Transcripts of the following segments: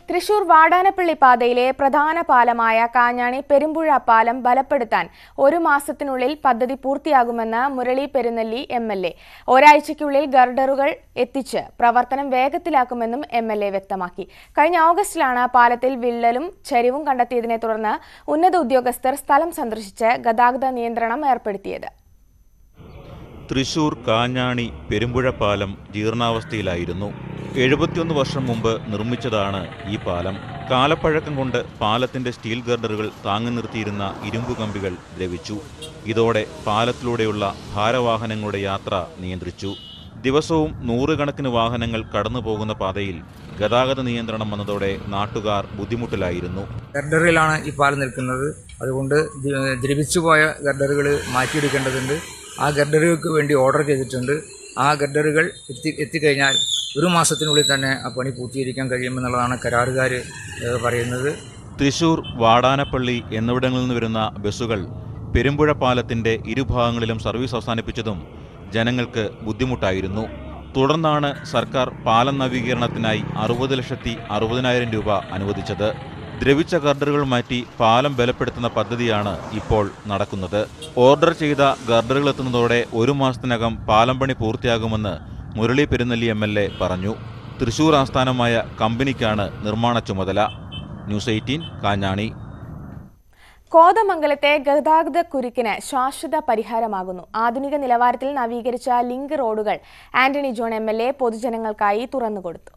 തൃശൂർ വാടാനപ്പള്ളി പാതയിലെ പ്രധാന പാലമായ കാഞ്ഞാണി പെരുമ്പുഴ പാലം ബലപ്പെടുത്താൻ ഒരു മാസത്തിനുള്ളിൽ പദ്ധതി പൂർത്തിയാകുമെന്ന് Murali Perunnelli M L A ഒരാഴ്ചയ്ക്കുള്ളിൽ ഗർഡറുകൾ എത്തിച്ച് പ്രവർത്തനം വേഗത്തിലാക്കുമെന്നും എം എൽ എ വ്യക്തമാക്കി കഴിഞ്ഞ ഓഗസ്റ്റിലാണ് പാലത്തിൽ വിള്ളലും ചരിവും കണ്ടെത്തിയതിനെ തുടർന്ന് ഉന്നത ഉദ്യോഗസ്ഥർ സ്ഥലം സന്ദർശിച്ച് ഗതാഗത നിയന്ത്രണം ഏർപ്പെടുത്തിയത് തൃശൂർ കാഞ്ഞാണി പെരുമ്പുഴ പാലം ജീർണാവസ്ഥയിലായിരുന്നു എഴുപത്തിയൊന്ന് വർഷം മുമ്പ് നിർമ്മിച്ചതാണ് ഈ പാലം കാലപ്പഴക്കം കൊണ്ട് പാലത്തിന്റെ സ്റ്റീൽ ഗർഡറുകൾ താങ്ങി നിർത്തിയിരുന്ന ഇരുമ്പു കമ്പികൾ ദ്രവിച്ചു ഇതോടെ പാലത്തിലൂടെയുള്ള ഭാരവാഹനങ്ങളുടെ യാത്ര നിയന്ത്രിച്ചു ദിവസവും നൂറുകണക്കിന് വാഹനങ്ങൾ കടന്നു പോകുന്ന പാതയിൽ ഗതാഗത നിയന്ത്രണം വന്നതോടെ നാട്ടുകാർ ബുദ്ധിമുട്ടിലായിരുന്നു ഗർഡറിലാണ് ഈ പാലം നിൽക്കുന്നത് അതുകൊണ്ട് ദ്ര- ദ്രവിച്ചുപോയ ഗർഡറുകൾ മാറ്റിയെടുക്കേണ്ടതുണ്ട് ആ ഗർഡറുകൾക്ക് വേണ്ടി ഓർഡർ ചെയ്തിട്ടുണ്ട് ആ ഗർഡറുകൾ എത്തി എത്തിക്കഴിഞ്ഞാൽ ഒരു മാസത്തിനുള്ളിൽ തന്നെ ആ പണി പൂർത്തീകരിക്കാൻ കഴിയുമെന്നുള്ളതാണ് കരാറുകാർ പറയുന്നത് തൃശൂർ വാടാനപ്പള്ളി എന്നിവിടങ്ങളിൽ നിന്ന് വരുന്ന ബസ്സുകൾ പെരുമ്പുഴ പാലത്തിന്റെ ഇരുഭാഗങ്ങളിലും സർവീസ് അവസാനിപ്പിച്ചതും ജനങ്ങൾക്ക് ബുദ്ധിമുട്ടായിരുന്നു തുടർന്നാണ് സർക്കാർ പാലം നവീകരണത്തിനായി അറുപത് ലക്ഷത്തി അറുപതിനായിരം രൂപ അനുവദിച്ചത് ദ്രവിച്ച ഗർഡറുകൾ മാറ്റി പാലം ബലപ്പെടുത്തുന്ന പദ്ധതിയാണ് ഇപ്പോൾ നടക്കുന്നത് ഓർഡർ ചെയ്ത ഗർഡറുകൾ എത്തുന്നതോടെ ഒരു മാസത്തിനകം പാലം പണി പൂർത്തിയാകുമെന്ന് Murali Perunnelli M L A പറഞ്ഞു തൃശൂർ ആസ്ഥാനമായ കമ്പനിക്കാണ് നിർമ്മാണ ചുമതല ന്യൂസ് എയ്റ്റീൻ കാഞ്ഞാണി കോതമംഗലത്തെ ഗതാഗത കുരുക്കിന് ശാശ്വത പരിഹാരമാകുന്നു ആധുനിക നിലവാരത്തിൽ നവീകരിച്ച ലിങ്ക് റോഡുകൾ Antony John M L A പൊതുജനങ്ങൾക്കായി തുറന്നുകൊടുത്തു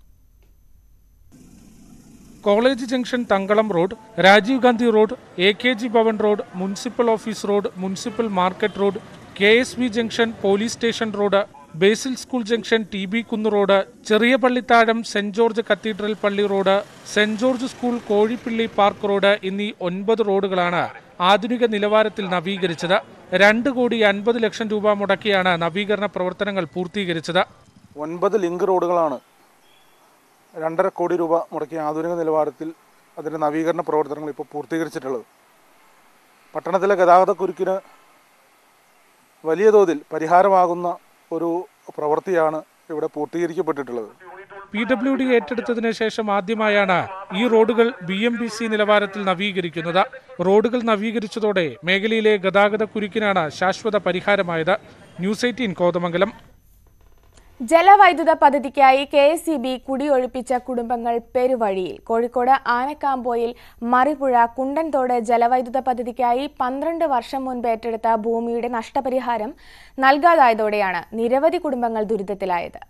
college junction Thankalam road Rajiv Gandhi road A K G Bhavan road municipal office road municipal market road K S B junction police station road Basil school junction T B Kunnu road ചെറിയ Pallithazham Saint George cathedral പള്ളി road Saint George school Kozhippilly park road എന്നീ ഒൻപത് റോഡുകളാണ് ആധുനിക നിലവാരത്തിൽ നവീകരിച്ചത് രണ്ട് കോടി അൻപത് ലക്ഷം രൂപ മുടക്കിയാണ് നവീകരണ പ്രവർത്തനങ്ങൾ പൂർത്തീകരിച്ചത് ഒൻപത് ലിങ്ക് റോഡുകളാണ് രണ്ടര കോടി രൂപ മുടക്കി ആധുനിക നിലവാരത്തിൽ അതിൻ്റെ നവീകരണ പ്രവർത്തനങ്ങൾ ഇപ്പോൾ പൂർത്തീകരിച്ചിട്ടുള്ളത് പട്ടണത്തിലെ ഗതാഗത കുരുക്കിന് വലിയ തോതിൽ പരിഹാരമാകുന്ന ഒരു പ്രവൃത്തിയാണ് ഇവിടെ പൂർത്തീകരിക്കപ്പെട്ടിട്ടുള്ളത് പി ഡബ്ല്യു ഡി ഏറ്റെടുത്തതിന് ശേഷം ആദ്യമായാണ് ഈ റോഡുകൾ ബി എം ബി സി നിലവാരത്തിൽ നവീകരിക്കുന്നത് റോഡുകൾ നവീകരിച്ചതോടെ മേഖലയിലെ ഗതാഗത കുരുക്കിനാണ് ശാശ്വത പരിഹാരമായത് ന്യൂസ് എയ്റ്റീൻ കോതമംഗലം ജലവൈദ്യുത പദ്ധതിക്കായി കെ എസ് ഇ ബി കുടിയൊഴിപ്പിച്ച കുടുംബങ്ങൾ പെരുവഴിയിൽ കോഴിക്കോട് ആനക്കാമ്പോയിൽ മറിപുഴ കുണ്ടൻതോട് ജലവൈദ്യുത പദ്ധതിക്കായി പന്ത്രണ്ട് വർഷം മുൻപ് ഏറ്റെടുത്ത ഭൂമിയുടെ നഷ്ടപരിഹാരം നൽകാതായതോടെയാണ് നിരവധി കുടുംബങ്ങൾ ദുരിതത്തിലായത്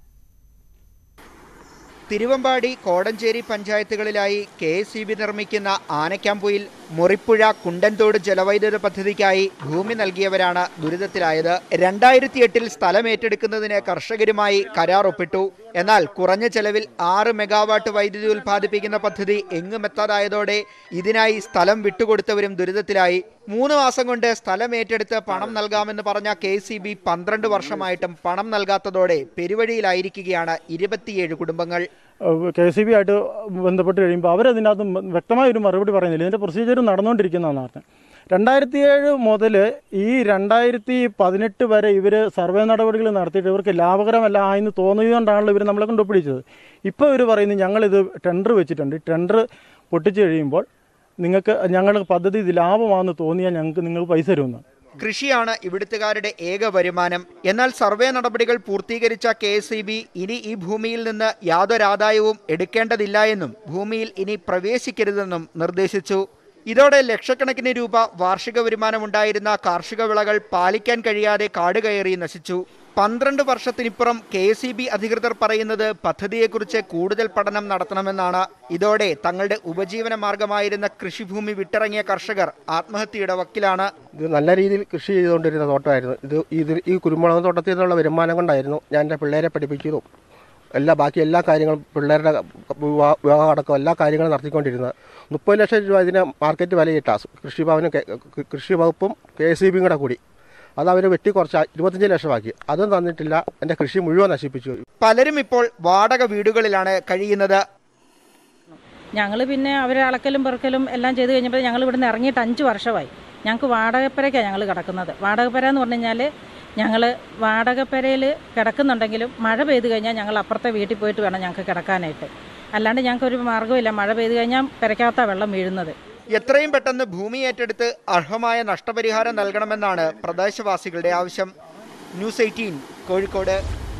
തിരുവമ്പാടി കോടഞ്ചേരി പഞ്ചായത്തുകളിലായി കെ എസ് ഇ ബി നിർമ്മിക്കുന്ന ആനക്കാമ്പുയിൽ മുറിപ്പുഴ കുണ്ടൻതോട് ജലവൈദ്യുത പദ്ധതിക്കായി ഭൂമി നൽകിയവരാണ് ദുരിതത്തിലായത് രണ്ടായിരത്തി എട്ടിൽ സ്ഥലം ഏറ്റെടുക്കുന്നതിന് കർഷകരുമായി കരാർ ഒപ്പിട്ടു എന്നാൽ കുറഞ്ഞ ചെലവിൽ ആറ് മെഗാവാട്ട് വൈദ്യുതി ഉൽപ്പാദിപ്പിക്കുന്ന പദ്ധതി എങ്ങും എത്താതായതോടെ ഇതിനായി സ്ഥലം വിട്ടുകൊടുത്തവരും ദുരിതത്തിലായി മൂന്ന് മാസം കൊണ്ട് സ്ഥലം ഏറ്റെടുത്ത് പണം നൽകാമെന്ന് പറഞ്ഞ കെ സി ബി പന്ത്രണ്ട് വർഷമായിട്ടും പണം നൽകാത്തതോടെ പെരുവഴിയിലായിരിക്കുകയാണ് ഇരുപത്തിയേഴ് കുടുംബങ്ങൾ കെ സി ബി ആയിട്ട് ബന്ധപ്പെട്ട് കഴിയുമ്പോൾ അവരതിനകത്ത് വ്യക്തമായ ഒരു മറുപടി പറയുന്നില്ല ഇതിൻ്റെ പ്രൊസീജിയർ നടന്നുകൊണ്ടിരിക്കുന്നതെന്ന് പറഞ്ഞു രണ്ടായിരത്തി ഏഴ് മുതൽ ഈ രണ്ടായിരത്തി പതിനെട്ട് വരെ ഇവർ സർവേ നടപടികൾ നടത്തിയിട്ട് ഇവർക്ക് ലാഭകരമല്ല ആയെന്ന് തോന്നിയതുകൊണ്ടാണല്ലോ ഇവർ നമ്മളെ കൊണ്ട് ഒപ്പിടിച്ചത് ഇപ്പോൾ ഇവർ പറയുന്നത് ഞങ്ങളിത് ടെൻഡർ വെച്ചിട്ടുണ്ട് ടെൻഡർ പൊട്ടിച്ച് കഴിയുമ്പോൾ നിങ്ങൾക്ക് ഞങ്ങളുടെ പദ്ധതി ഇത് ലാഭമാണെന്ന് തോന്നിയാൽ ഞങ്ങൾക്ക് നിങ്ങൾ പൈസ തരുമെന്ന് കൃഷിയാണ് ഇവിടുത്തുകാരുടെ ഏക വരുമാനം എന്നാൽ സർവേ നടപടികൾ പൂർത്തീകരിച്ച കെ എസ് ഇനി ഈ ഭൂമിയിൽ നിന്ന് യാതൊരു ആദായവും എടുക്കേണ്ടതില്ല എന്നും ഭൂമിയിൽ ഇനി പ്രവേശിക്കരുതെന്നും നിർദ്ദേശിച്ചു ഇതോടെ ലക്ഷക്കണക്കിന് രൂപ വാർഷിക വരുമാനമുണ്ടായിരുന്ന കാർഷിക വിളകൾ പാലിക്കാൻ കഴിയാതെ കാട് കയറി നശിച്ചു പന്ത്രണ്ട് വർഷത്തിനിപ്പുറം കെ എസ് ഇ ബി അധികൃതർ പറയുന്നത് പദ്ധതിയെക്കുറിച്ച് കൂടുതൽ പഠനം നടത്തണമെന്നാണ് ഇതോടെ തങ്ങളുടെ ഉപജീവന മാർഗമായിരുന്ന കൃഷിഭൂമി വിട്ടിറങ്ങിയ കർഷകർ ആത്മഹത്യയുടെ വക്കിലാണ് ഇത് നല്ല രീതിയിൽ കൃഷി ചെയ്തുകൊണ്ടിരുന്ന തോട്ടമായിരുന്നു ഇത് ഇത് ഈ കുരുമുളക് തോട്ടത്തിൽ നിന്നുള്ള വരുമാനം കൊണ്ടായിരുന്നു ഞാൻ എൻ്റെ പിള്ളേരെ പഠിപ്പിച്ചതും എല്ലാ ബാക്കി എല്ലാ കാര്യങ്ങളും പിള്ളേരുടെ വിവാ- വിവാഹം അടക്കം എല്ലാ കാര്യങ്ങളും നടത്തിക്കൊണ്ടിരുന്നത് മുപ്പത് ലക്ഷം രൂപ ഇതിന് മാർക്കറ്റ് വിലയിട്ടാ കൃഷിഭവനും കെ- കൃഷി വകുപ്പും കെ എസ് ഇ ബിയും കൂടെ കൂടി അത് അവർ വെട്ടി കുറച്ച് ഇരുപത്തഞ്ച് ലക്ഷമാക്കി അതും തന്നിട്ടില്ല എൻ്റെ കൃഷി മുഴുവൻ നശിപ്പിച്ചു പലരും ഇപ്പോൾ വാടക വീടുകളിലാണ് കഴിയുന്നത് ഞങ്ങൾ പിന്നെ അവരെ അളക്കലും പെറുക്കലും എല്ലാം ചെയ്ത് കഴിഞ്ഞപ്പോൾ ഞങ്ങൾ ഇവിടുന്ന് ഇറങ്ങിയിട്ട് അഞ്ച് വർഷമായി ഞങ്ങൾക്ക് വാടകപ്പരയ്ക്കാണ് ഞങ്ങൾ കിടക്കുന്നത് വാടകപ്പര എന്ന് പറഞ്ഞു കഴിഞ്ഞാൽ ഞങ്ങൾ വാടകപ്പരയിൽ കിടക്കുന്നുണ്ടെങ്കിലും മഴ പെയ്ത് കഴിഞ്ഞാൽ ഞങ്ങൾ അപ്പുറത്തെ വീട്ടിൽ പോയിട്ട് വേണം ഞങ്ങൾക്ക് കിടക്കാനായിട്ട് അല്ലാണ്ട് ഞങ്ങൾക്കൊരു മാർഗ്ഗമില്ല മഴ പെയ്തു കഴിഞ്ഞാൽ പെരയ്ക്കകത്താ വെള്ളം വീഴുന്നത് എത്രയും പെട്ടെന്ന് ഭൂമി ഏറ്റെടുത്ത് അർഹമായ നഷ്ടപരിഹാരം നൽകണമെന്നാണ് പ്രദേശവാസികളുടെ ആവശ്യം ന്യൂസ് എയ്റ്റീൻ കോഴിക്കോട്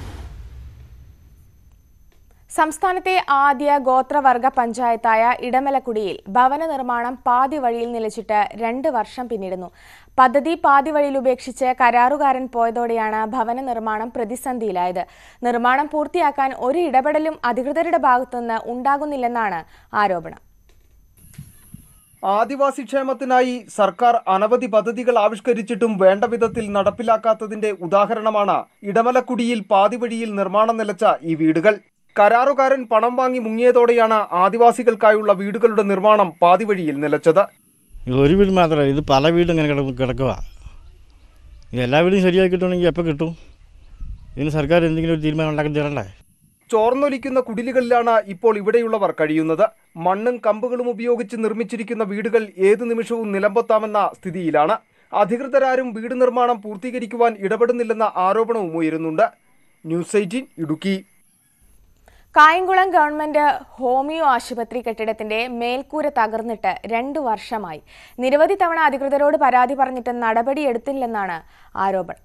സംസ്ഥാനത്തെ ആദ്യ ഗോത്രവർഗ പഞ്ചായത്തായ ഇടമലക്കുടിയിൽ ഭവന നിർമ്മാണം പാതി വഴിയിൽ നിലച്ചിട്ട് രണ്ട് വർഷം പിന്നിടുന്നു പദ്ധതി പാതി വഴിയിൽ ഉപേക്ഷിച്ച് കരാറുകാരൻ പോയതോടെയാണ് ഭവന നിർമ്മാണം പ്രതിസന്ധിയിലായത് നിർമ്മാണം പൂർത്തിയാക്കാൻ ഒരു ഇടപെടലും അധികൃതരുടെ ഭാഗത്തുനിന്ന് ഉണ്ടാകുന്നില്ലെന്നാണ് ആരോപണം ആദിവാസി ക്ഷേമത്തിനായി സർക്കാർ അനവധി പദ്ധതികൾ ആവിഷ്കരിച്ചിട്ടും വേണ്ട വിധത്തിൽ നടപ്പിലാക്കാത്തതിന്റെ ഉദാഹരണമാണ് ഇടമലക്കുടിയിൽ പാതിവഴിയിൽ നിർമ്മാണം നിലച്ച ഈ വീടുകൾ കരാറുകാരൻ പണം വാങ്ങി മുങ്ങിയതോടെയാണ് ആദിവാസികൾക്കായുള്ള വീടുകളുടെ നിർമ്മാണം പാതിവഴിയിൽ നിലച്ചത് ഇത് ഒരു വീട് മാത്രമല്ല ഇത് പല വീടും ഇങ്ങനെ കിട കിടക്കുക എല്ലാ വീടും ശരിയാക്കി കിട്ടുകയാണെങ്കിൽ എപ്പോൾ കിട്ടും ഇതിന് സർക്കാർ എന്തെങ്കിലും ഒരു തീരുമാനം ഉണ്ടാക്കി തരണ്ടേ ചോർന്നൊലിക്കുന്ന കുടിലുകളിലാണ് ഇപ്പോൾ ഇവിടെയുള്ളവർ കഴിയുന്നത് മണ്ണും കമ്പുകളും ഉപയോഗിച്ച് നിർമ്മിച്ചിരിക്കുന്ന വീടുകൾ ഏതു നിമിഷവും നിലംപൊത്താമെന്ന സ്ഥിതിയിലാണ് അധികൃതരാരും വീട് നിർമ്മാണം പൂർത്തീകരിക്കുവാൻ ഇടപെടുന്നില്ലെന്ന ആരോപണവും ഉയരുന്നുണ്ട് news eighteen Idukki Kayamkulam government homeo ആശുപത്രി കെട്ടിടത്തിന്റെ മേൽക്കൂര തകർന്നിട്ട് രണ്ടു വർഷമായി നിരവധി തവണ അധികൃതരോട് പരാതി പറഞ്ഞിട്ട് നടപടിയെടുത്തില്ലെന്നാണ് ആരോപണം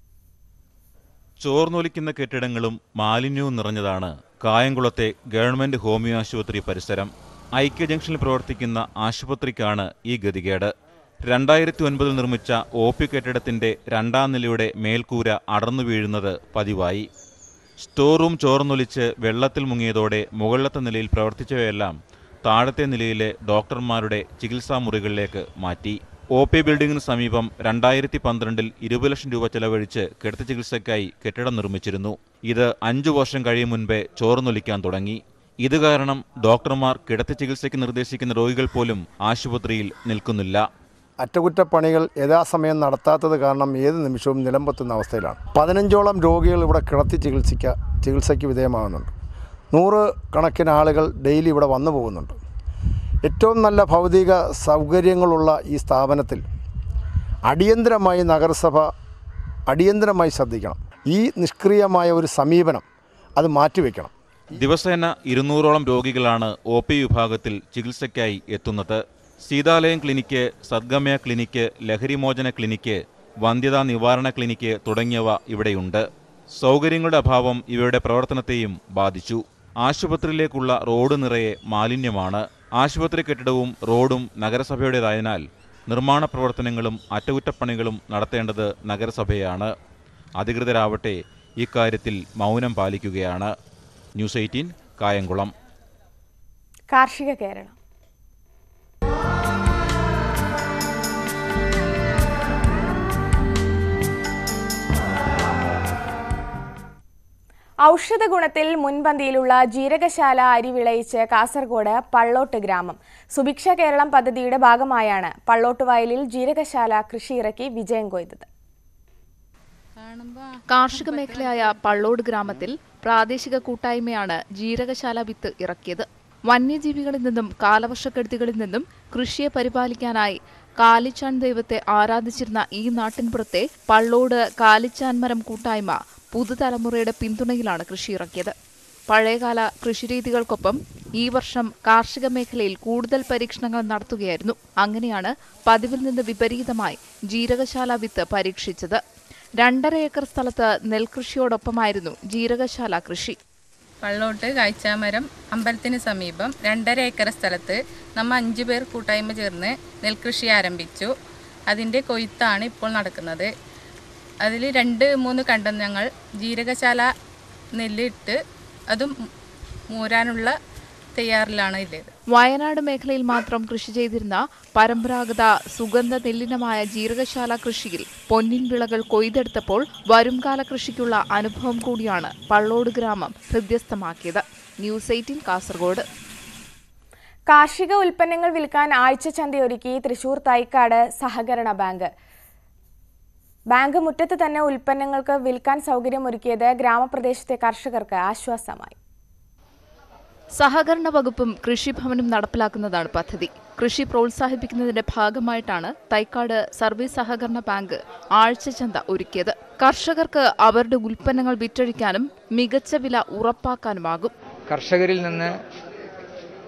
ചോർന്നൊലിക്കുന്ന കെട്ടിടങ്ങളും മാലിന്യവും നിറഞ്ഞതാണ് കായംകുളത്തെ ഗവൺമെന്റ് ഹോമിയോ ആശുപത്രി പരിസരം ഐക്യ ജംഗ്ഷനിൽ പ്രവർത്തിക്കുന്ന ആശുപത്രിക്കാണ് ഈ ഗതികേട് രണ്ടായിരത്തി ഒൻപതിൽ നിർമ്മിച്ച ഒ പി കെട്ടിടത്തിന്റെ രണ്ടാം നിലയുടെ മേൽക്കൂര അടർന്നു വീഴുന്നത് പതിവായി സ്റ്റോർ റൂം ചോർന്നൊലിച്ച് വെള്ളത്തിൽ മുങ്ങിയതോടെ മുകളിലത്തെ നിലയിൽ പ്രവർത്തിച്ചവയെല്ലാം താഴത്തെ നിലയിലെ ഡോക്ടർമാരുടെ ചികിത്സാ മുറികളിലേക്ക് മാറ്റി ഒ പി ബിൽഡിംഗിന് സമീപം രണ്ടായിരത്തി പന്ത്രണ്ടിൽ ഇരുപത് ലക്ഷം രൂപ ചെലവഴിച്ച് കിടത്തി ചികിത്സയ്ക്കായി കെട്ടിടം നിർമ്മിച്ചിരുന്നു ഇത് അഞ്ചു വർഷം കഴിയും മുൻപേ ചോർന്നൊലിക്കാൻ തുടങ്ങി ഇത് കാരണം ഡോക്ടർമാർ കിടത്തി ചികിത്സയ്ക്ക് നിർദ്ദേശിക്കുന്ന രോഗികൾ പോലും ആശുപത്രിയിൽ നിൽക്കുന്നില്ല അറ്റകുറ്റപ്പണികൾ യഥാസമയം നടത്താത്തത് കാരണം ഏത് നിമിഷവും നിലംപൊത്തുന്ന അവസ്ഥയിലാണ് പതിനഞ്ചോളം രോഗികൾ ഇവിടെ കിടത്തി ചികിത്സിക്ക ചികിത്സയ്ക്ക് വിധേയമാകുന്നുണ്ട് നൂറ് കണക്കിന് ആളുകൾ ഡെയിലി ഇവിടെ വന്നു പോകുന്നുണ്ട് ഏറ്റവും നല്ല ഭൗതിക സൗകര്യങ്ങളുള്ള ഈ സ്ഥാപനത്തിൽ അടിയന്തരമായി നഗരസഭ അടിയന്തരമായി ശ്രദ്ധിക്കണം ഈ നിഷ്ക്രിയമായ ഒരു സമീപനം അത് മാറ്റിവെക്കണം ദിവസേന ഇരുന്നൂറോളം രോഗികളാണ് ഒ പി വിഭാഗത്തിൽ ചികിത്സയ്ക്കായി എത്തുന്നത് സീതാലയം ക്ലിനിക്ക് സദ്ഗമയ ക്ലിനിക്ക് ലഹരിമോചന ക്ലിനിക്ക് വന്ധ്യതാ നിവാരണ ക്ലിനിക്ക് തുടങ്ങിയവ ഇവിടെയുണ്ട് സൗകര്യങ്ങളുടെ അഭാവം ഇവയുടെ പ്രവർത്തനത്തെയും ബാധിച്ചു ആശുപത്രിയിലേക്കുള്ള റോഡ് നിറയെ മാലിന്യമാണ് ആശുപത്രി കെട്ടിടവും റോഡും നഗരസഭയുടേതായതിനാൽ നിർമ്മാണ പ്രവർത്തനങ്ങളും അറ്റകുറ്റപ്പണികളും നടത്തേണ്ടത് നഗരസഭയാണ് അധികൃതരാവട്ടെ ഇക്കാര്യത്തിൽ മൗനം പാലിക്കുകയാണ് ന്യൂസ് എയ്റ്റീൻ കായംകുളം കാർഷിക കേരളം ഔഷധ ഗുണത്തിൽ മുൻപന്തിയിലുള്ള ജീരകശാല അരി വിളയിച്ച് കാസർഗോഡ് പള്ളോട്ട് ഗ്രാമം സുഭിക്ഷ കേരളം പദ്ധതിയുടെ ഭാഗമായാണ് പള്ളോട്ട് വയലിൽ ജീരകശാല കൃഷി ഇറക്കി വിജയം കൊയ്തത് കാർഷിക മേഖലയായ പള്ളോട് ഗ്രാമത്തിൽ പ്രാദേശിക കൂട്ടായ്മയാണ് ജീരകശാല വിത്ത് ഇറക്കിയത് വന്യജീവികളിൽ നിന്നും കാലവർഷക്കെടുതികളിൽ നിന്നും കൃഷിയെ പരിപാലിക്കാനായി കാലിച്ചാൻ ദൈവത്തെ ആരാധിച്ചിരുന്ന ഈ നാട്ടിൻപുറത്തെ പള്ളോട് കാലിച്ചാൻ മരം കൂട്ടായ്മ പുതുതലമുറയുടെ പിന്തുണയിലാണ് കൃഷി ഇറക്കിയത് പഴയകാല കൃഷിരീതികൾക്കൊപ്പം ഈ വർഷം കാർഷിക മേഖലയിൽ കൂടുതൽ പരീക്ഷണങ്ങൾ നടത്തുകയായിരുന്നു അങ്ങനെയാണ് പതിവിൽ നിന്ന് വിപരീതമായി ജീരകശാല വിത്ത് പരീക്ഷിച്ചത് രണ്ടര ഏക്കർ സ്ഥലത്ത് നെൽകൃഷിയോടൊപ്പമായിരുന്നു ജീരകശാല കൃഷി പള്ളോട്ട് കാഴ്ചാമരം അമ്പലത്തിന് സമീപം രണ്ടര ഏക്കർ സ്ഥലത്ത് നമ്മൾ അഞ്ചു പേർ കൂട്ടായ്മ ചേർന്ന് നെൽകൃഷി ആരംഭിച്ചു അതിൻ്റെ കൊയ്ത്താണ് ഇപ്പോൾ നടക്കുന്നത് അതിൽ രണ്ട് മൂന്ന് കണ്ടം ഞങ്ങൾ ജീരകശാല നെല്ലിട്ട് അതും മൂരാനുള്ള തയ്യാറിലാണ് ഇല്ലത് വയനാട് മേഖലയിൽ മാത്രം കൃഷി ചെയ്തിരുന്ന പരമ്പരാഗത സുഗന്ധ നെല്ലിനമായ ജീരകശാല കൃഷിയിൽ പൊന്നിൻ വിളകൾ കൊയ്തെടുത്തപ്പോൾ വരുംകാല കൃഷിക്കുള്ള അനുഭവം കൂടിയാണ് പള്ളോട് ഗ്രാമം ഹൃദ്യസ്ഥമാക്കിയത് ന്യൂസ് എയ്റ്റീൻ കാസർഗോഡ് കാർഷിക ഉൽപ്പന്നങ്ങൾ വിൽക്കാൻ ആഴ്ച ചന്തയൊരുക്കി തൃശൂർ തൈക്കാട് സഹകരണ ബാങ്ക് ബാങ്ക് മുറ്റത്ത് തന്നെ ഉൽപ്പന്നങ്ങൾക്ക് വിൽക്കാൻ സൗകര്യമൊരുക്കിയത് ഗ്രാമപ്രദേശത്തെ കർഷകർക്ക് ആശ്വാസമായി സഹകരണ വകുപ്പും കൃഷിഭവനും നടപ്പിലാക്കുന്നതാണ് പദ്ധതി കൃഷി പ്രോത്സാഹിപ്പിക്കുന്നതിന്റെ ഭാഗമായിട്ടാണ് തൈക്കാട് സർവീസ് സഹകരണ ബാങ്ക് ആഴ്ചചന്ത ഒരുക്കിയത് കർഷകർക്ക് അവരുടെ ഉൽപ്പന്നങ്ങൾ വിറ്റഴിക്കാനും മികച്ച വില ഉറപ്പാക്കാനുമാകും കർഷകരിൽ നിന്ന്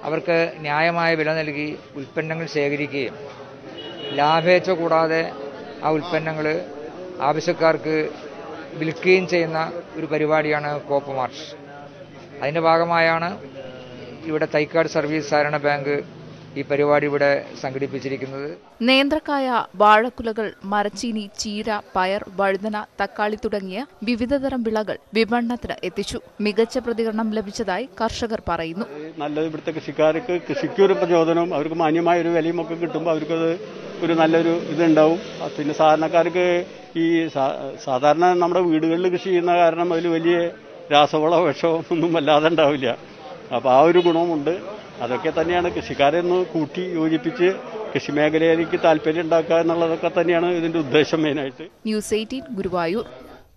അവർക്ക് ന്യായമായ വില നൽകി ഉൽപ്പന്നങ്ങൾ ശേഖരിക്കുകയും ലാഭേച്ഛ കൂടാതെ ആ ഉൽപ്പന്നങ്ങൾ ആവശ്യക്കാർക്ക് വിൽക്കുകയും ചെയ്യുന്ന ഒരു പരിപാടിയാണ് കോപ്പ് മാർച്ച് അതിൻ്റെ ഭാഗമായാണ് ഇവിടെ തൈക്കാട് സർവീസ് സഹകരണ ബാങ്ക് ഈ പരിപാടി ഇവിടെ സംഘടിപ്പിച്ചിരിക്കുന്നത് നേന്ത്രക്കായ വാഴക്കുലകൾ മരച്ചീനി ചീര പയർ വഴുതന തക്കാളി തുടങ്ങിയ വിവിധതരം വിളകൾ വിപണനത്തിന് എത്തിച്ചു മികച്ച പ്രതികരണം ലഭിച്ചതായി കർഷകർ പറയുന്നു നല്ലത് ഇവിടുത്തെ കൃഷിക്കാർക്ക് കൃഷിക്ക് ഒരു പ്രചോദനം അവർക്ക് മാന്യമായ ഒരു വിലയും ഒക്കെ കിട്ടുമ്പോൾ അവർക്കത് ഒരു നല്ലൊരു ഇതുണ്ടാവും അത് പിന്നെ സാധാരണക്കാർക്ക് ഈ സാ- സാധാരണ നമ്മുടെ വീടുകളിൽ കൃഷി ചെയ്യുന്ന കാരണം അതിൽ വലിയ രാസവള വിഷമോ ഒന്നും വല്ലാതെ ഉണ്ടാവില്ല അപ്പോൾ ആ ഒരു ഗുണവുമുണ്ട് അതൊക്കെ തന്നെയാണ് കൃഷിക്കാരെ ഒന്ന് കൂട്ടി യോജിപ്പിച്ച് കൃഷി മേഖലയിലേക്ക് താല്പര്യം ഉണ്ടാക്കുക എന്നുള്ളതൊക്കെ തന്നെയാണ് ഇതിൻ്റെ ഉദ്ദേശം മെയിനായിട്ട് ന്യൂസ് എയ്റ്റീൻ ഗുരുവായൂർ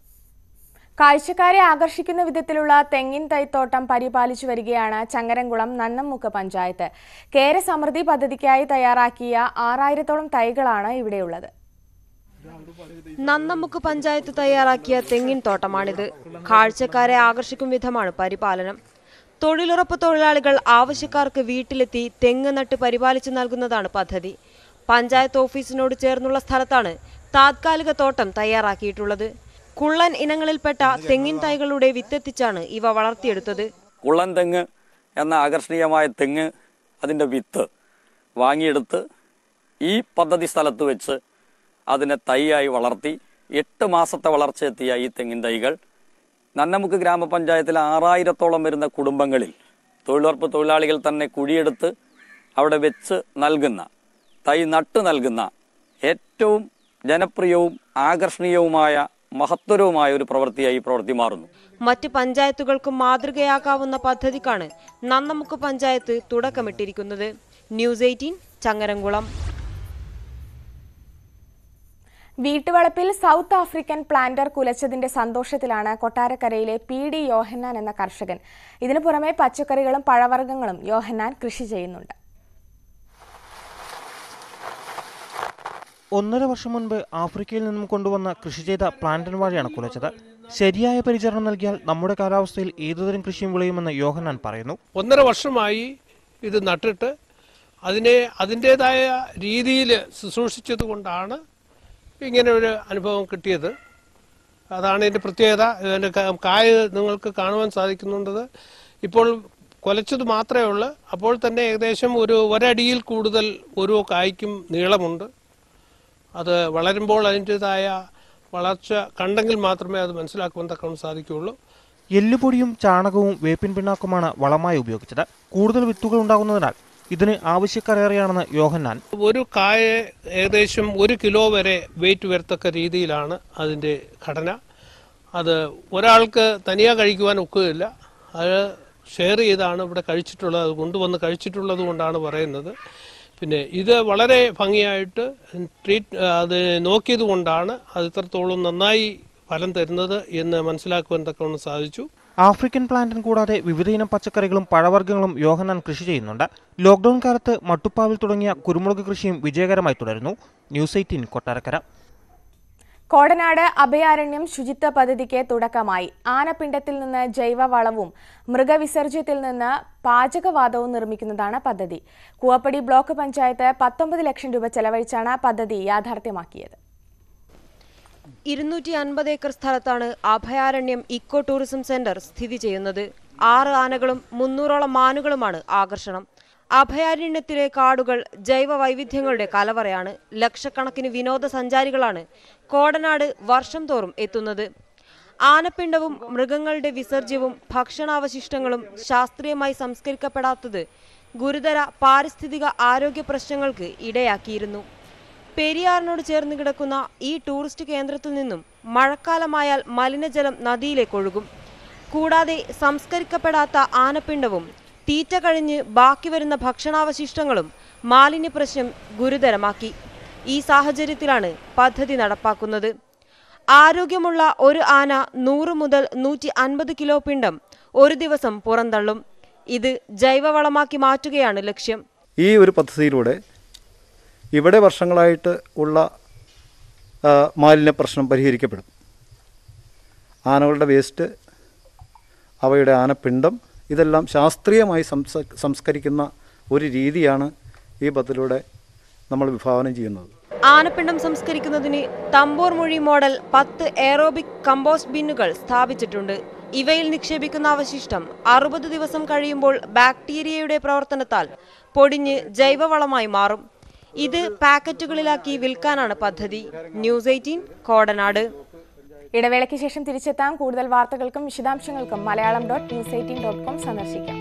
കാഴ്ചക്കാരെ ആകർഷിക്കുന്ന വിധത്തിലുള്ള തെങ്ങിൻ തൈത്തോട്ടം പരിപാലിച്ചു വരികയാണ് ചങ്ങരംകുളം നന്നംമുക്ക് പഞ്ചായത്ത് കേര സമൃദ്ധി പദ്ധതിക്കായി തയ്യാറാക്കിയ ആറായിരത്തോളം തൈകളാണ് ഇവിടെയുള്ളത് നന്നമുക്ക് പഞ്ചായത്ത് തയ്യാറാക്കിയ തെങ്ങിൻ തോട്ടമാണിത് കാഴ്ചക്കാരെ ആകർഷിക്കും വിധമാണ് പരിപാലനം തൊഴിലുറപ്പ് തൊഴിലാളികൾ ആവശ്യക്കാർക്ക് വീട്ടിലെത്തി തെങ്ങ് നട്ട് പരിപാലിച്ചു നൽകുന്നതാണ് പദ്ധതി പഞ്ചായത്ത് ഓഫീസിനോട് ചേർന്നുള്ള സ്ഥലത്താണ് താത്കാലിക തോട്ടം തയ്യാറാക്കിയിട്ടുള്ളത് കുള്ളൻ ഇനങ്ങളിൽപ്പെട്ട തെങ്ങിൻ തൈകളുടെ വിത്തെത്തിച്ചാണ് ഇവ വളർത്തിയെടുത്തത് കുള്ളൻ തെങ്ങ് എന്ന ആകർഷണീയമായ തെങ്ങ് അതിൻ്റെ വിത്ത് വാങ്ങിയെടുത്ത് ഈ പദ്ധതി സ്ഥലത്ത് വെച്ച് അതിനെ തൈയായി വളർത്തി എട്ട് മാസത്തെ വളർച്ചയെത്തിയ ഈ തെങ്ങിൻ തൈകൾ നന്നമുക്ക് ഗ്രാമപഞ്ചായത്തിലെ ആറായിരത്തോളം വരുന്ന കുടുംബങ്ങളിൽ തൊഴിലുറപ്പ് തൊഴിലാളികൾ തന്നെ കുഴിയെടുത്ത് അവിടെ വെച്ച് നൽകുന്ന തൈ നട്ട് നൽകുന്ന ഏറ്റവും ജനപ്രിയവും ആകർഷണീയവുമായ മഹത്തരവുമായ ഒരു പ്രവൃത്തിയായി ഈ പ്രവൃത്തി മാറുന്നു മറ്റ് പഞ്ചായത്തുകൾക്കും മാതൃകയാക്കാവുന്ന പദ്ധതിക്കാണ് നന്നമുക്ക് പഞ്ചായത്ത് തുടക്കമിട്ടിരിക്കുന്നത് ന്യൂസ് എയ്റ്റീൻ ചങ്ങരംകുളം വീട്ടുവളപ്പിൽ സൗത്ത് ആഫ്രിക്കൻ പ്ലാന്റർ കുലച്ചതിന്റെ സന്തോഷത്തിലാണ് കൊട്ടാരക്കരയിലെ പി ഡി യോഹന്നാൻ എന്ന കർഷകൻ ഇതിനു പുറമെ പച്ചക്കറികളും പഴവർഗ്ഗങ്ങളും യോഹന്നാൻ കൃഷി ചെയ്യുന്നുണ്ട് ഒന്നര വർഷം മുൻപ് ആഫ്രിക്കയിൽ നിന്നും കൊണ്ടുവന്ന കൃഷി ചെയ്ത പ്ലാന്റൻ വാഴയാണ് കുലച്ചത് ശരിയായ പരിചരണം നൽകിയാൽ നമ്മുടെ കാലാവസ്ഥയിൽ ഏതുതരം കൃഷിയും വിളയുമെന്ന് യോഹന്നാൻ പറയുന്നു ഒന്നര വർഷമായി ഇത് നട്ടിട്ട് അതിനെ അതിൻ്റേതായ രീതിയിൽ ശുശ്രൂഷിച്ചത് കൊണ്ടാണ് ഇങ്ങനെ ഒരു അനുഭവം കിട്ടിയത് അതാണ് ഇതിൻ്റെ പ്രത്യേകത ഇതിൻ്റെ ക- കായ നിങ്ങൾക്ക് കാണുവാൻ സാധിക്കുന്നുണ്ടത് ഇപ്പോൾ കൊലച്ചത് മാത്രമേ ഉള്ളൂ അപ്പോൾ തന്നെ ഏകദേശം ഒരു ഒരടിയിൽ കൂടുതൽ ഓരോ കായ്ക്കും നീളമുണ്ട് അത് വളരുമ്പോൾ അതിൻ്റെതായ വളർച്ച കണ്ടെങ്കിൽ മാത്രമേ അത് മനസ്സിലാക്കുവാൻ തക്കം സാധിക്കുകയുള്ളൂ എല്ലുപൊടിയും ചാണകവും വേപ്പിൻ പിണ്ണാക്കുമാണ് വളമായി ഉപയോഗിച്ചത് കൂടുതൽ വിത്തുകൾ ഉണ്ടാകുന്നതിനാൽ ഇതിന് ആവശ്യക്കാരേറെയാണെന്ന് യോഹന്നാൻ ഒരു കായ ഏകദേശം ഒരു കിലോ വരെ വെയിറ്റ് വരത്തക്ക രീതിയിലാണ് അതിൻ്റെ ഘടന അത് ഒരാൾക്ക് തനിയാ കഴിക്കുവാൻ ഒക്കുകയില്ല അത് ഷെയർ ചെയ്താണ് ഇവിടെ കഴിച്ചിട്ടുള്ളത് അത് കൊണ്ടുവന്ന് കഴിച്ചിട്ടുള്ളത് കൊണ്ടാണ് പറയുന്നത് പിന്നെ ഇത് വളരെ ഭംഗിയായിട്ട് ട്രീറ്റ് അത് നോക്കിയത് കൊണ്ടാണ് അത് ഇത്രത്തോളം നന്നായി ഫലം തരുന്നത് എന്ന് മനസ്സിലാക്കുവാൻ തക്കവണ്ണം സാധിച്ചു ആഫ്രിക്കൻ പ്ലാന്റൻ കൂടാതെ വിവിധയിനം പച്ചക്കറികളും പഴവർഗ്ഗങ്ങളും യോഹന്നാൻ കൃഷി ചെയ്യുന്നുണ്ട് ലോക്ഡൌൺ കാലത്ത് മട്ടുപ്പാവിൽ തുടങ്ങിയ കുരുമുളക് കൃഷിയും വിജയകരമായി തുടരുന്നു ന്യൂസ് എയ്റ്റീൻ കൊട്ടാരക്കര കോടനാട് അഭയാരണ്യം ശുചിത്വ പദ്ധതിക്ക് തുടക്കമായി ആനപ്പിണ്ടത്തിൽ നിന്ന് ജൈവവളവും മൃഗവിസർജ്യത്തിൽ നിന്ന് പാചകവാതവും നിർമ്മിക്കുന്നതാണ് പദ്ധതി കൂവപ്പടി ബ്ലോക്ക് പഞ്ചായത്ത് പത്തൊമ്പത് ലക്ഷം രൂപ ചെലവഴിച്ചാണ് പദ്ധതി യാഥാർത്ഥ്യമാക്കിയത് ഇരുന്നൂറ്റി അൻപത് ഏക്കർ സ്ഥലത്താണ് അഭയാരണ്യം ഇക്കോ ടൂറിസം സെന്റർ സ്ഥിതി ചെയ്യുന്നത് ആറ് ആനകളും മുന്നൂറോളം മാനുകളുമാണ് ആകർഷണം അഭയാരണ്യത്തിലെ കാടുകൾ ജൈവ വൈവിധ്യങ്ങളുടെ കലവറയാണ് ലക്ഷക്കണക്കിന് വിനോദസഞ്ചാരികളാണ് കോടനാട് വർഷം തോറും എത്തുന്നത് ആനപ്പിണ്ടവും മൃഗങ്ങളുടെ വിസർജ്യവും ഭക്ഷണാവശിഷ്ടങ്ങളും ശാസ്ത്രീയമായി സംസ്കരിക്കപ്പെടാത്തത് ഗുരുതര പാരിസ്ഥിതിക ആരോഗ്യ പ്രശ്നങ്ങൾക്ക് ഇടയാക്കിയിരുന്നു പെരിയാറിനോട് ചേർന്ന് കിടക്കുന്ന ഈ ടൂറിസ്റ്റ് കേന്ദ്രത്തിൽ നിന്നും മഴക്കാലമായാൽ മലിനജലം നദിയിലേക്ക് ഒഴുകും കൂടാതെ സംസ്കരിക്കപ്പെടാത്ത ആനപ്പിണ്ടവും തീറ്റ കഴിഞ്ഞ് ബാക്കി വരുന്ന ഭക്ഷണാവശിഷ്ടങ്ങളും മാലിന്യ പ്രശ്നം ഗുരുതരമാക്കി ഈ സാഹചര്യത്തിലാണ് പദ്ധതി നടപ്പാക്കുന്നത് ആരോഗ്യമുള്ള ഒരു ആന നൂറ് മുതൽ നൂറ്റി അൻപത് കിലോ പിണ്ടം ഒരു ദിവസം പുറന്തള്ളും ഇത് ജൈവവളമാക്കി മാറ്റുകയാണ് ലക്ഷ്യം ഈ ഒരു പദ്ധതിയിലൂടെ ഇവിടെ വർഷങ്ങളായിട്ട് ഉള്ള ആ, മാലിന്യ പ്രശ്നം പരിഹരിക്കപ്പെടും ആനകളുടെ വേസ്റ്റ് അവയുടെ ആനപ്പിണ്ടം ഇതെല്ലാം ശാസ്ത്രീയമായി സംസ സംസ്കരിക്കുന്ന ഒരു രീതിയാണ് ഈ പദ്ധതിയിലൂടെ നമ്മൾ വിഭാവനം ചെയ്യുന്നത് ആനപ്പിണ്ടം സംസ്കരിക്കുന്നതിന് തമ്പോർ മൊഴി മോഡൽ പത്ത് എയറോബിക് കമ്പോസ്റ്റ് ബിന്നുകൾ സ്ഥാപിച്ചിട്ടുണ്ട് ഇവയിൽ നിക്ഷേപിക്കുന്ന അവശിഷ്ടം അറുപത് ദിവസം കഴിയുമ്പോൾ ബാക്ടീരിയയുടെ പ്രവർത്തനത്താൽ പൊടിഞ്ഞ് ജൈവവളമായി മാറും ഇത് പാക്കറ്റുകളിലാക്കി വിൽക്കാനാണ് പദ്ധതി ന്യൂസ് എയ്റ്റീൻ കോടനാട് ഇടവേളയ്ക്ക് ശേഷം തിരിച്ചെത്താം കൂടുതൽ വാർത്തകൾക്കും വിശദാംശങ്ങൾക്കും Malayalam dot news eighteen dot com സന്ദർശിക്കാം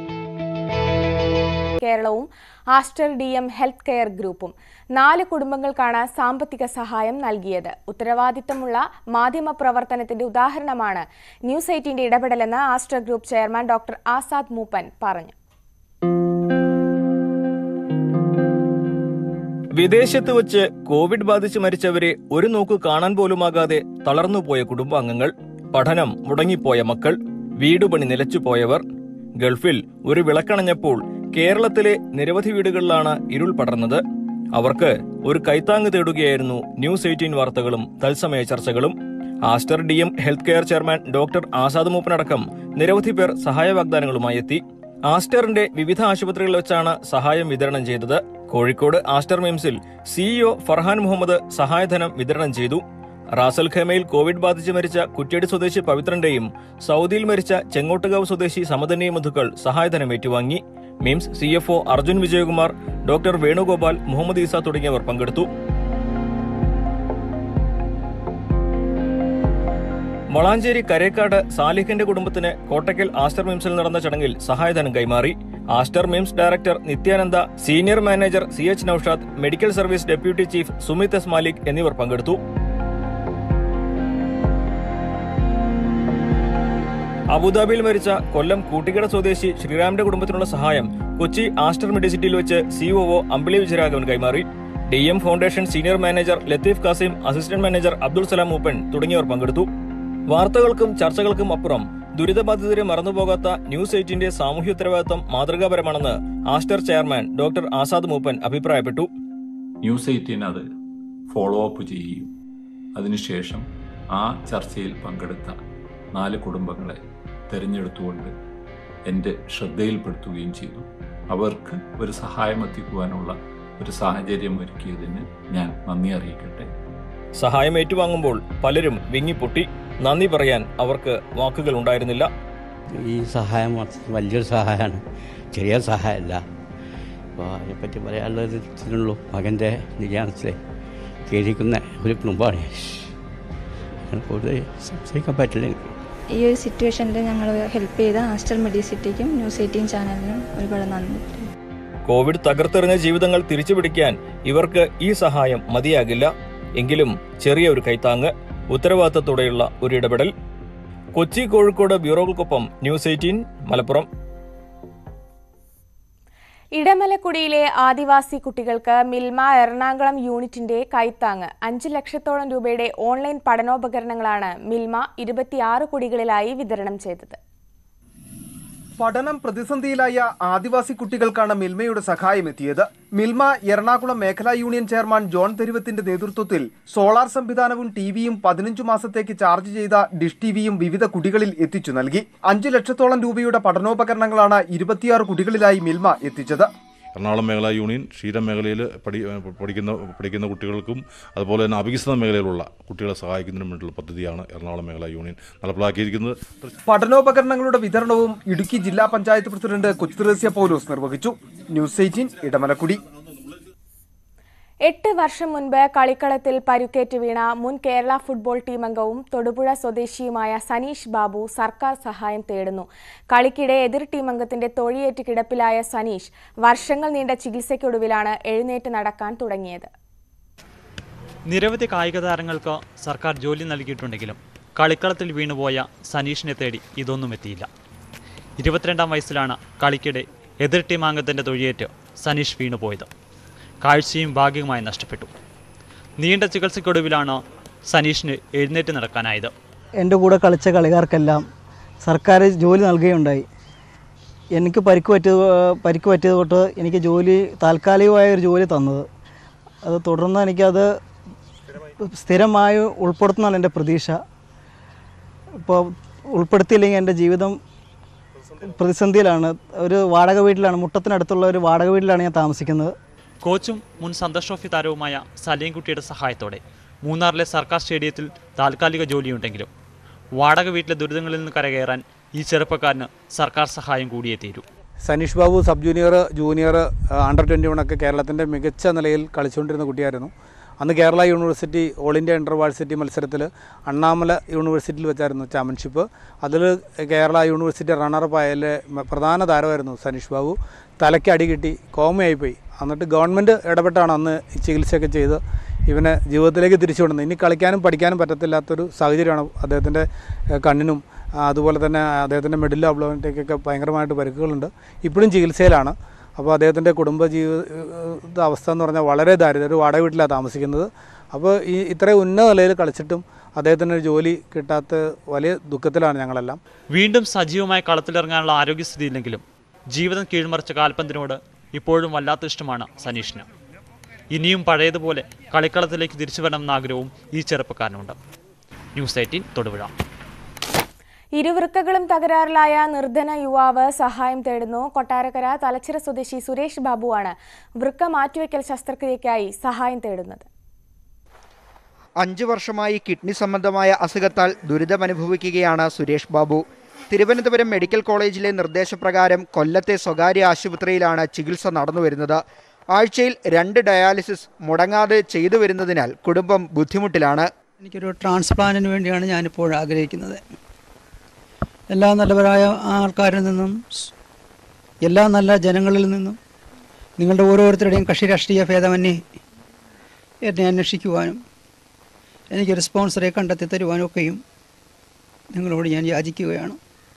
കേരളവും Aster D M health care ഗ്രൂപ്പും നാല് കുടുംബങ്ങൾക്കാണ് സാമ്പത്തിക സഹായം നൽകിയത് ഉത്തരവാദിത്തമുള്ള മാധ്യമ പ്രവർത്തനത്തിന്റെ ഉദാഹരണമാണ് ന്യൂസ് എയ്റ്റീന്റെ ഇടപെടലെന്ന് Aster group chairman doctor Azad Moopen പറഞ്ഞു വിദേശത്ത് വച്ച് കോവിഡ് ബാധിച്ച് മരിച്ചവരെ ഒരു നോക്ക് കാണാൻ പോലുമാകാതെ തളർന്നുപോയ കുടുംബാംഗങ്ങൾ പഠനം മുടങ്ങിപ്പോയ മക്കൾ വീടുപണി നിലച്ചുപോയവർ ഗൾഫിൽ ഒരു വിളക്കണഞ്ഞപ്പോൾ കേരളത്തിലെ നിരവധി വീടുകളിലാണ് ഇരുൾ പടർന്നത് അവർക്ക് ഒരു കൈത്താങ് തേടുകയായിരുന്നു ന്യൂസ് എയ്റ്റീൻ വാർത്തകളും തത്സമയ ചർച്ചകളും Aster D M health care chairman doctor Azad മൂപ്പനടക്കം നിരവധി പേർ സഹായ വാഗ്ദാനങ്ങളുമായി എത്തി ആസ്റ്ററിന്റെ വിവിധ ആശുപത്രികളിൽ വെച്ചാണ് സഹായം വിതരണം ചെയ്തത് കോഴിക്കോട് ആസ്റ്റർ മിംസിൽ സിഇഒ ഫർഹാൻ മുഹമ്മദ് സഹായധനം വിതരണം ചെയ്തു റാസൽ ഖേമയിൽ കോവിഡ് ബാധിച്ച് മരിച്ച കുറ്റ്യാടി സ്വദേശി പവിത്രന്റെയും സൗദിയിൽ മരിച്ച ചെങ്ങോട്ടുകാവ് സ്വദേശി സമതന്യ മധുക്കൾ സഹായധനം ഏറ്റുവാങ്ങി MIMS C F O Arjun Vijayakumar doctor Venugopal Muhammad Isa തുടങ്ങിയവർ പങ്കെടുത്തു മൊളാഞ്ചേരി കരേക്കാട് സാലിഹിന്റെ കുടുംബത്തിന് കോട്ടക്കൽ ആസ്റ്റർ മിംസിൽ നടന്ന ചടങ്ങിൽ സഹായധനം കൈമാറി Aster MIMS director Nithyananda senior manager C H Noushad medical service deputy chief Sumith S Malik എന്നിവർ പങ്കെടുത്തു അബുദാബിയിൽ മരിച്ച കൊല്ലം കൂട്ടിക്കട സ്വദേശി ശ്രീറാമിന്റെ കുടുംബത്തിനുള്ള സഹായം കൊച്ചി ആസ്റ്റർ മെഡിസിറ്റിയിൽ വെച്ച് സിഒഒ അമ്പിളി വിജയരാഘവൻ കൈമാറി D M foundation senior manager Latheef Kasim assistant manager Abdul Salam Moopen തുടങ്ങിയവർ പങ്കെടുത്തു വാർത്തകൾക്കും ചർച്ചകൾക്കും അപ്പുറം ദുരിതബാധിതരെ മറന്നുപോകാത്ത ന്യൂസ് എയ്റ്റിന്റെ സാമൂഹ്യ ഉത്തരവാദിത്തം മാതൃകാപരമാണെന്ന് Aster chairman doctor Azad Moopen അഭിപ്രായപ്പെട്ടു ന്യൂസ് എയ്റ്റീൻ അത് ഫോളോ അപ്പ് ചെയ്യുകയും അതിനുശേഷം ആ ചർച്ചയിൽ പങ്കെടുത്ത നാല് കുടുംബങ്ങളെ തിരഞ്ഞെടുത്തുകൊണ്ട് എൻ്റെ ശ്രദ്ധയിൽപ്പെടുത്തുകയും ചെയ്തു അവർക്ക് ഒരു സഹായം എത്തിക്കുവാനുള്ള ഒരു സാഹചര്യം ഒരുക്കിയതിന് ഞാൻ നന്ദി അറിയിക്കട്ടെ സഹായം ഏറ്റുവാങ്ങുമ്പോൾ പലരും വിങ്ങിപ്പൊട്ടി നന്ദി പറയാൻ അവർക്ക് വാക്കുകൾ ഉണ്ടായിരുന്നില്ല ഈ സഹായം മാത്രം വലിയൊരു സഹായമാണ് ചെറിയ സഹായമല്ല അപ്പോൾ അതിനെപ്പറ്റി പറയാനുള്ളത് ഇതിനുള്ളൂ മകൻ്റെ നിര്യാണത്തിൽ കേരിക്കുന്ന ഒരു കുടുംബമാണ് ഞാൻ കൂടുതൽ സംസാരിക്കാൻ പറ്റില്ല എനിക്ക് ഈ ഒരു സിറ്റുവേഷനിൽ ഞങ്ങൾ ഹെൽപ്പ് ചെയ്ത ആസ്റ്റർ മെഡിസിറ്റിക്കും ന്യൂസ് എയ്റ്റീൻ ചാനലിനും ഒരുപാട് നന്ദി കോവിഡ് തകർത്തെറിഞ്ഞ ജീവിതങ്ങൾ തിരിച്ചുപിടിക്കാൻ ഇവർക്ക് ഈ സഹായം മതിയാകില്ല എങ്കിലും ചെറിയ ഒരു കൈത്താങ്ങ് ഉത്തരവാദിത്തത്തോടെയുള്ള ഒരു ഇടപെടൽ കൊച്ചി കോഴിക്കോട് ബ്യൂറോകൾക്കൊപ്പം ന്യൂസ് എയ്റ്റീൻ മലപ്പുറം ഇടമലക്കുടിയിലെ ആദിവാസി കുട്ടികൾക്ക് മിൽമ എറണാകുളം യൂണിറ്റിന്റെ കൈത്താങ്ങ് അഞ്ച് ലക്ഷത്തോളം രൂപയുടെ ഓൺലൈൻ പഠനോപകരണങ്ങളാണ് മിൽമ ഇരുപത്തിയാറ് കുടികളിലായി വിതരണം ചെയ്തത് പഠനം പ്രതിസന്ധിയിലായ ആദിവാസി കുട്ടികൾക്കാണ് മിൽമയുടെ സഹായം എത്തിയത് മിൽമ എറണാകുളം മേഖലാ യൂണിയൻ ചെയർമാൻ ജോൺ തെരുവത്തിന്റെ നേതൃത്വത്തിൽ സോളാർ സംവിധാനവും ടിവിയും പതിനഞ്ചു മാസത്തേക്ക് ചാർജ് ചെയ്ത ഡിഷ് ടിവിയും വിവിധ കുടികളിൽ എത്തിച്ചു നൽകി അഞ്ചു ലക്ഷത്തോളം രൂപയുടെ പഠനോപകരണങ്ങളാണ് ഇരുപത്തിയാറ് കുടികളിലായി മിൽമ എത്തിച്ചത് എറണാകുളം മേഖലാ യൂണിയൻ ക്ഷീര മേഖലയിൽ പഠി പഠിക്കുന്ന പഠിക്കുന്ന കുട്ടികൾക്കും അതുപോലെ തന്നെ അവികസിത മേഖലയിലുള്ള കുട്ടികളെ സഹായിക്കുന്നതിനും വേണ്ടിയുള്ള പദ്ധതിയാണ് എറണാകുളം മേഖലാ യൂണിയൻ നടപ്പിലാക്കിയിരിക്കുന്നത് പഠനോപകരണങ്ങളുടെ വിതരണവും ഇടുക്കി ജില്ലാ പഞ്ചായത്ത് പ്രസിഡന്റ് കൊച്ചുത്രേസ്യ പൗലോസ് നിർവഹിച്ചു ന്യൂസ് എയ്റ്റീൻ ഇടമലക്കുടി എട്ട് വർഷം മുൻപ് കളിക്കളത്തിൽ പരുക്കേറ്റ് വീണ മുൻ കേരള ഫുട്ബോൾ ടീം അംഗവും തൊടുപുഴ സ്വദേശിയുമായ സനീഷ് ബാബു സർക്കാർ സഹായം തേടുന്നു കളിക്കിടെ എതിർ ടീം അംഗത്തിന്റെ തൊഴിയേറ്റ് കിടപ്പിലായ സനീഷ് വർഷങ്ങൾ നീണ്ട ചികിത്സയ്ക്കൊടുവിലാണ് എഴുന്നേറ്റ് നടക്കാൻ തുടങ്ങിയത് നിരവധി കായിക താരങ്ങൾക്ക് സർക്കാർ ജോലി നൽകിയിട്ടുണ്ടെങ്കിലും കളിക്കളത്തിൽ വീണുപോയ സനീഷിനെ തേടി ഇതൊന്നും എത്തിയില്ല ഇരുപത്തിരണ്ടാം വയസ്സിലാണ് കളിക്കിടെ എതിർ ടീം അംഗത്തിൻ്റെ തൊഴിയേറ്റ് സനീഷ് വീണുപോയത് കാഴ്ചയും ഭാഗികമായി നഷ്ടപ്പെട്ടു നീണ്ട ചികിത്സയ്ക്കൊടുവിലാണ് സനീഷിന് എഴുന്നേറ്റ് നടക്കാനായത് എൻ്റെ കൂടെ കളിച്ച കളിക്കാർക്കെല്ലാം സർക്കാർ ജോലി നൽകുകയുണ്ടായി എനിക്ക് പരിക്ക് പറ്റിയത് പരിക്ക് പറ്റിയത് തൊട്ട് എനിക്ക് ജോലി താൽക്കാലികമായ ഒരു ജോലി തന്നത് അത് തുടർന്ന് എനിക്കത് സ്ഥിരമായി ഉൾപ്പെടുത്തുന്നതാണ് എൻ്റെ പ്രതീക്ഷ ഇപ്പോൾ ഉൾപ്പെടുത്തിയില്ലെങ്കിൽ എൻ്റെ ജീവിതം പ്രതിസന്ധിയിലാണ് ഒരു വാടക വീട്ടിലാണ് മുട്ടത്തിനടുത്തുള്ള ഒരു വാടക വീട്ടിലാണ് ഞാൻ താമസിക്കുന്നത് കോച്ചും മുൻ സന്തോഷ് ട്രോഫി താരവുമായ സലീംകുട്ടിയുടെ സഹായത്തോടെ മൂന്നാറിലെ സർക്കാർ സ്റ്റേഡിയത്തിൽ താൽക്കാലിക ജോലിയുണ്ടെങ്കിലും വാടക വീട്ടിലെ ദുരിതങ്ങളിൽ നിന്ന് കരകയറാൻ ഈ ചെറുപ്പക്കാരന് സർക്കാർ സഹായം കൂടിയേ തീരൂ Saneesh Babu sub junior junior under twenty വണ്ണൊക്കെ കേരളത്തിൻ്റെ മികച്ച നിലയിൽ കളിച്ചുകൊണ്ടിരുന്ന കുട്ടിയായിരുന്നു അന്ന് Kerala university all India intervarsity മത്സരത്തിൽ അണ്ണാമല യൂണിവേഴ്സിറ്റിയിൽ വെച്ചായിരുന്നു ചാമ്പ്യൻഷിപ്പ് അതിൽ കേരള യൂണിവേഴ്സിറ്റി റണ്ണറപ്പ് ആയാലെ പ്രധാന താരമായിരുന്നു സനീഷ് ബാബു തലയ്ക്ക് അടി കിട്ടി കോമയായിപ്പോയി എന്നിട്ട് ഗവൺമെൻറ് ഇടപെട്ടാണ് അന്ന് ഈ ചികിത്സയൊക്കെ ചെയ്ത് ഇവനെ ജീവിതത്തിലേക്ക് തിരിച്ചു കൊണ്ടുവന്നത് ഇനി കളിക്കാനും പഠിക്കാനും പറ്റത്തില്ലാത്തൊരു സാഹചര്യമാണ് അദ്ദേഹത്തിൻ്റെ ഏഹ്, കണ്ണിനും ആ, അതുപോലെ തന്നെ അദ്ദേഹത്തിൻ്റെ മെഡിൽ അബ്ലോമറ്റേക്കൊക്കെ ഭയങ്കരമായിട്ട് പരിക്കുകളുണ്ട് ഇപ്പോഴും ചികിത്സയിലാണ് അപ്പോൾ അദ്ദേഹത്തിൻ്റെ കുടുംബ ജീവിത അവസ്ഥ എന്ന് പറഞ്ഞാൽ വളരെ ദാരിദ്ര്യം ഒരു വാടക വീട്ടിലാണ് താമസിക്കുന്നത് അപ്പോൾ ഈ ഇത്രയും ഉന്നത നിലയിൽ കളിച്ചിട്ടും അദ്ദേഹത്തിന് ഒരു ജോലി കിട്ടാത്ത വലിയ ദുഃഖത്തിലാണ് ഞങ്ങളെല്ലാം വീണ്ടും സജീവമായി കളത്തിലിറങ്ങാനുള്ള ആരോഗ്യസ്ഥിതിയില്ലെങ്കിലും ജീവിതം കീഴ്മറിച്ച കാൽപന്തിനോട് ഇപ്പോഴും വല്ലാത്ത ഇഷ്ടമാണ് സനീഷിന് ഇനിയും പഴയതുപോലെ കളിക്കളത്തിലേക്ക് തിരിച്ചു വരണമെന്ന ആഗ്രഹവും ഈ ചെറുപ്പക്കാരനുണ്ട് ന്യൂസ് എയ്റ്റീൻ തൊടുപുഴ ഇരുവൃക്കകളും തകരാറിലായ നിർധന യുവാവ് സഹായം തേടുന്നു കൊട്ടാരക്കര തലച്ചിറ സ്വദേശി സുരേഷ് ബാബുവാണ് വൃക്ക മാറ്റിവെക്കൽ ശസ്ത്രക്രിയയ്ക്കായി സഹായം തേടുന്നത് അഞ്ചു വർഷമായി കിഡ്നി സംബന്ധമായ അസുഖത്താൽ ദുരിതമനുഭവിക്കുകയാണ് സുരേഷ് ബാബു തിരുവനന്തപുരം മെഡിക്കൽ കോളേജിലെ നിർദ്ദേശപ്രകാരം കൊല്ലത്തെ സ്വകാര്യ ആശുപത്രിയിലാണ് ചികിത്സ നടന്നുവരുന്നത് ആഴ്ചയിൽ രണ്ട് ഡയാലിസിസ് മുടങ്ങാതെ ചെയ്തു വരുന്നതിനാൽ കുടുംബം ബുദ്ധിമുട്ടിലാണ് എനിക്കൊരു ട്രാൻസ്പ്ലാന്റിന് വേണ്ടിയാണ് ഞാനിപ്പോൾ ആഗ്രഹിക്കുന്നത് എല്ലാ നല്ലവരായ ആൾക്കാരിൽ നിന്നും സ് എല്ലാ നല്ല ജനങ്ങളിൽ നിന്നും നിങ്ങളുടെ ഓരോരുത്തരുടെയും കക്ഷി രാഷ്ട്രീയ ഭേദമന്യേ എന്നെ അന്വേഷിക്കുവാനും എനിക്ക് സ്പോൺസറെ കണ്ടെത്തി തരുവാനും ഒക്കെയും നിങ്ങളോട് ഞാൻ യാചിക്കുകയാണ്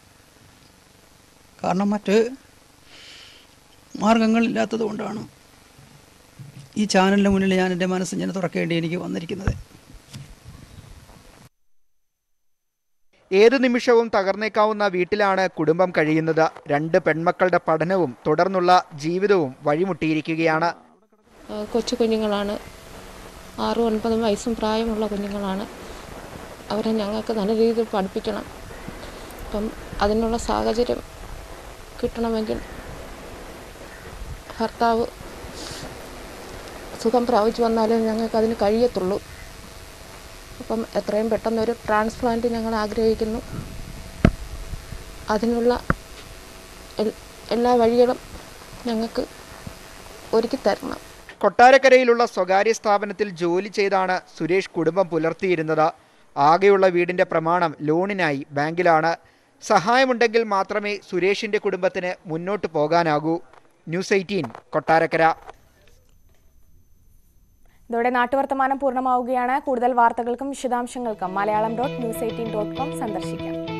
കാരണം മറ്റ് മാർഗങ്ങളില്ലാത്തത് കൊണ്ടാണ് ഈ ചാനലിന് മുന്നിൽ ഞാൻ എൻ്റെ മനസ്സ് ഞാൻ തുറക്കേണ്ടി എനിക്ക് വന്നിരിക്കുന്നത് ഏതു നിമിഷവും തകർന്നേക്കാവുന്ന വീട്ടിലാണ് കുടുംബം കഴിയുന്നത് രണ്ട് പെൺമക്കളുടെ പഠനവും തുടർന്നുള്ള ജീവിതവും വഴിമുട്ടിയിരിക്കുകയാണ് ആ, കൊച്ചു കുഞ്ഞുങ്ങളാണ് ആറും ഒൻപതും വയസ്സും പ്രായമുള്ള കുഞ്ഞുങ്ങളാണ് അവരെ ഞങ്ങൾക്ക് നല്ല രീതിയിൽ പഠിപ്പിക്കണം അപ്പം അതിനുള്ള സാഹചര്യം കിട്ടണമെങ്കിൽ ഭർത്താവ് സുഖം പ്രാപിച്ചു വന്നാലേ ഞങ്ങൾക്ക് അതിന് കഴിയത്തുള്ളൂ അപ്പം എത്രയും പെട്ടെന്ന് ഒരു ട്രാൻസ്പ്ലാന്റ് ഞങ്ങൾ ആഗ്രഹിക്കുന്നു അതിനുള്ള എൽ- എല്ലാ വഴികളും ഞങ്ങൾക്ക് ഒരുക്കി തരണം കൊട്ടാരക്കരയിലുള്ള സ്വകാര്യ സ്ഥാപനത്തിൽ ജോലി ചെയ്താണ് സുരേഷ് കുടുംബം പുലർത്തിയിരുന്നത് ആകെയുള്ള വീടിന്റെ പ്രമാണം ലോണിനായി ബാങ്കിലാണ് സഹായമുണ്ടെങ്കിൽ മാത്രമേ സുരേഷിന്റെ കുടുംബത്തിന് മുന്നോട്ട് പോകാനാകൂ ന്യൂസ് എയ്റ്റീൻ കൊട്ടാരക്കര ഇതോടെ നാട്ടുവർത്തമാനം പൂർണ്ണമാവുകയാണ് കൂടുതൽ വാർത്തകൾക്കും വിശദാംശങ്ങൾക്കും Malayalam dot news eighteen dot com സന്ദർശിക്കാം